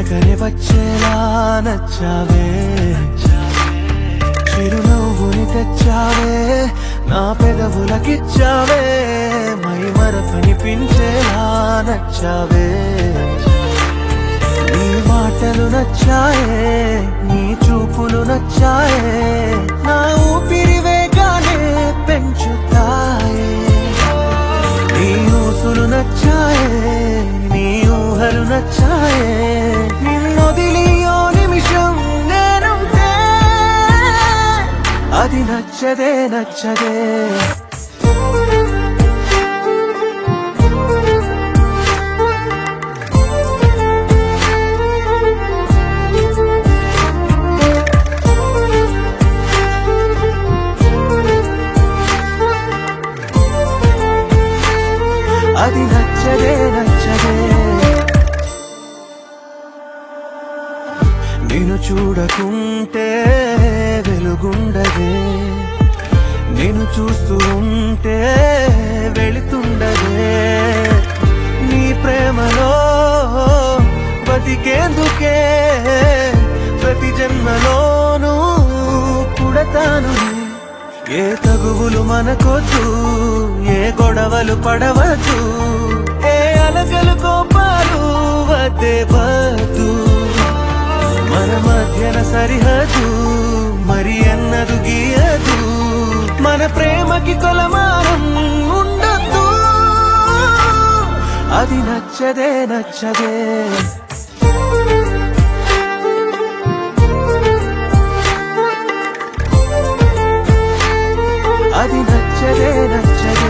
వెనకనే వచ్చేలా నచ్చావే చిరునవ్వుని తెచ్చావే నా పెదవులకిచ్చావే మై మరపనిపించేలా నచ్చావే నీ మాటలు నచ్చాయే నీ చూపులు నచ్చాయే నా ఊపిరి వేగానే పెంచుతాయే నీ ఊసులు నచ్చాయే నీ ఊహలు నచ్చాయే నిన్నొదిలి ఓ నిమిషం నేనుంటే అది నచ్చదే నచ్చదే అది నచ్చదే నచ్చదే నిన్ను చూడకుంటే వెలుగుండదే నిన్ను చూస్తూ ఉంటే వెళుతుండదే నీ ప్రేమలో బతికేందుకే ప్రతి జన్మలోనూ పుడతాను ఏ తగువులు మనకొద్దు ఏ గొడవలు పడవద్దు ఏ అలకలు కోపాలు వద్దే వద్దు మన మధ్యన సరిహద్దు మరి అన్నదు గీయదు మన ప్రేమకి కొలమానం ఉండద్దు అది నచ్చదే నచ్చదే అది నచ్చదే నచ్చదే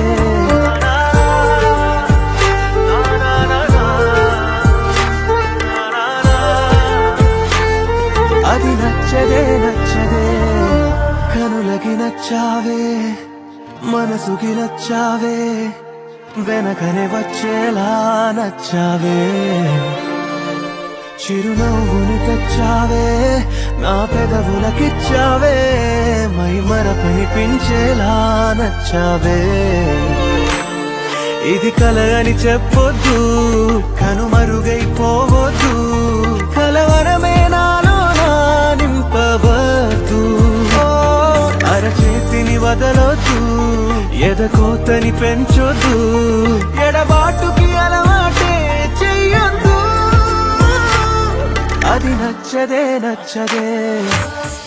అది నచ్చదే నచ్చదే కనులకి నచ్చావే మనసుకి నచ్చావే వెనకనే వచ్చేలా నచ్చావే చిరునవ్వుని తెచ్చావే నా పెదవులకిచ్చావే మై మరపనిపించేలా నచ్చావే ఇది కల అని చెప్పొద్దు కనుమరుగైపోవద్దు కలవరమే నాలో నా నింపవద్దు ఓ, అరచేతిని వదలొద్దు ఎదకోతని పెంచొద్దు ఎడబాటుకి అలవాటే చెయ్యొద్దు అది నచ్చదే నచ్చదే